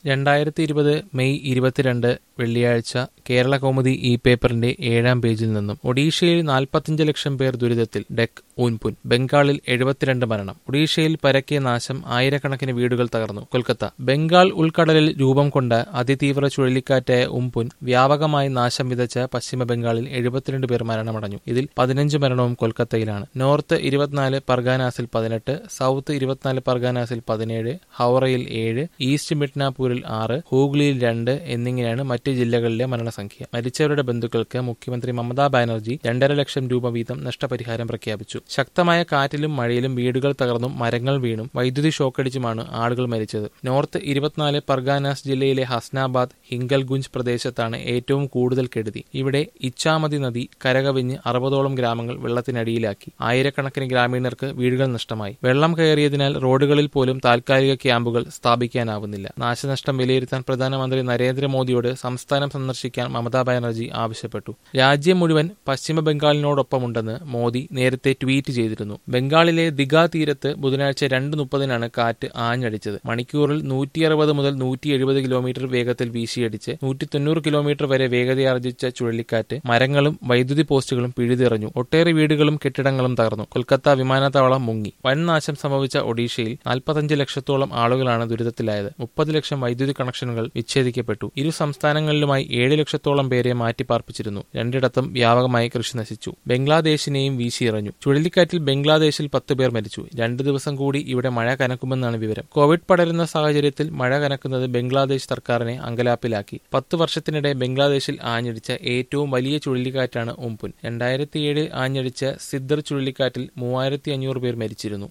രണ്ടായിരത്തി ഇരുപത് മെയ് ഇരുപത്തിരണ്ട് വെള്ളിയാഴ്ച കേരള കൗമുദി ഈ പേപ്പറിന്റെ ഏഴാം പേജിൽ നിന്നും ഒഡീഷയിൽ നാൽപ്പത്തിയഞ്ച് ലക്ഷം പേർ ദുരിതത്തിൽ ഡെക് ഊൻപുൻ ബംഗാളിൽ എഴുപത്തിരണ്ട് മരണം ഒഡീഷയിൽ പരക്കിയ നാശം ആയിരക്കണക്കിന് വീടുകൾ തകർന്നു കൊൽക്കത്ത ബംഗാൾ ഉൾക്കടലിൽ രൂപം കൊണ്ട അതിതീവ്ര ചുഴലിക്കാറ്റായ ഉംപുൻ വ്യാപകമായി നാശം വിതച്ച പശ്ചിമ ബംഗാളിൽ എഴുപത്തിരണ്ട് പേർ മരണമടഞ്ഞു ഇതിൽ പതിനഞ്ച് മരണവും കൊൽക്കത്തയിലാണ് നോർത്ത് ഇരുപത്തിനാല് പർഗാനാസിൽ പതിനെട്ട് സൗത്ത് ഇരുപത്തിനാല് പർഗാനാസിൽ പതിനേഴ് ഹൗറയിൽ ഏഴ് ഈസ്റ്റ് മിഡ്നാപൂരിൽ ആറ് ഹൂഗ്ലിയിൽ രണ്ട് എന്നിങ്ങനെയാണ് മറ്റ് ജില്ലകളിലെ മരണസംഖ്യ മരിച്ചവരുടെ ബന്ധുക്കൾക്ക് മുഖ്യമന്ത്രി മമതാ ബാനർജി രണ്ടര ലക്ഷം രൂപ വീതം നഷ്ടപരിഹാരം പ്രഖ്യാപിച്ചു ശക്തമായ കാറ്റിലും മഴയിലും വീടുകൾ തകർന്നും മരങ്ങൾ വീണും വൈദ്യുതി ഷോക്കടിച്ചുമാണ് ആളുകൾ മരിച്ചത് നോർത്ത് ഇരുപത്തിനാല് പർഗാനാസ് ജില്ലയിലെ ഹസ്നാബാദ് ഹിങ്കൽഗുഞ്ച് പ്രദേശത്താണ് ഏറ്റവും കൂടുതൽ കെടുതി ഇവിടെ ഇച്ചാമതി നദി കരകവിഞ്ഞ് അറുപതോളം ഗ്രാമങ്ങൾ വെള്ളത്തിനടിയിലാക്കി ആയിരക്കണക്കിന് ഗ്രാമീണർക്ക് വീടുകൾ നഷ്ടമായി വെള്ളം കയറിയതിനാൽ റോഡുകളിൽ പോലും താൽക്കാലിക ക്യാമ്പുകൾ സ്ഥാപിക്കാനാവുന്നില്ല നാശനഷ്ടം വിലയിരുത്താൻ പ്രധാനമന്ത്രി നരേന്ദ്രമോദിയോട് സംസ്ഥാനം സന്ദർശിക്കാൻ മമതാ ബാനർജി ആവശ്യപ്പെട്ടു രാജ്യം മുഴുവൻ പശ്ചിമ ബംഗാളിനോടൊപ്പമുണ്ടെന്ന് മോദി നേരത്തെ ട്വീറ്റ് ചെയ്തിരുന്നു ബംഗാളിലെ ദിഗ തീരത്ത് ബുധനാഴ്ച രണ്ട് മുപ്പതിനാണ് കാറ്റ് ആഞ്ഞടിച്ചത് മണിക്കൂറിൽ നൂറ്റി അറുപത് മുതൽ നൂറ്റി എഴുപത് കിലോമീറ്റർ വേഗത്തിൽ വീശിയടിച്ച് നൂറ്റി തൊണ്ണൂറ് കിലോമീറ്റർ വരെ വേഗതയാർജിച്ച ചുഴലിക്കാറ്റ് മരങ്ങളും വൈദ്യുതി പോസ്റ്റുകളും പിഴുതെറിഞ്ഞു ഒട്ടേറെ വീടുകളും കെട്ടിടങ്ങളും തകർന്നു കൊൽക്കത്ത വിമാനത്താവളം മുങ്ങി വൻ നാശം സംഭവിച്ച ഒഡീഷയിൽ നാൽപ്പത്തഞ്ച് ലക്ഷത്തോളം ആളുകളാണ് ദുരിതത്തിലായത് മുപ്പത് ലക്ഷം വൈദ്യുതി കണക്ഷനുകൾ വിച്ഛേദിക്കപ്പെട്ടു ഇരു സംസ്ഥാനങ്ങളിലുമായി ഏഴ് ലക്ഷത്തോളം പേരെ മാറ്റിപ്പാർപ്പിച്ചിരുന്നു രണ്ടിടത്തും വ്യാപകമായി കൃഷി നശിച്ചു ബംഗ്ലാദേശിനെയും വീശിയെറിഞ്ഞു ചുഴലിക്കാറ്റിൽ ബംഗ്ലാദേശിൽ പത്ത് പേർ മരിച്ചു രണ്ടു ദിവസം കൂടി ഇവിടെ മഴ കനക്കുമെന്നാണ് വിവരം കോവിഡ് പടരുന്ന സാഹചര്യത്തിൽ മഴ കനക്കുന്നത് ബംഗ്ലാദേശ് സർക്കാരിനെ അങ്കലാപ്പിലാക്കി പത്ത് വർഷത്തിനിടെ ബംഗ്ലാദേശിൽ ആഞ്ഞടിച്ച ഏറ്റവും വലിയ ചുഴലിക്കാറ്റാണ് ഉംപുൻ രണ്ടായിരത്തിയേഴിൽ ആഞ്ഞടിച്ച സിദ്ദർ ചുഴലിക്കാറ്റിൽ മൂവായിരത്തി അഞ്ഞൂറ് പേർ മരിച്ചിരുന്നു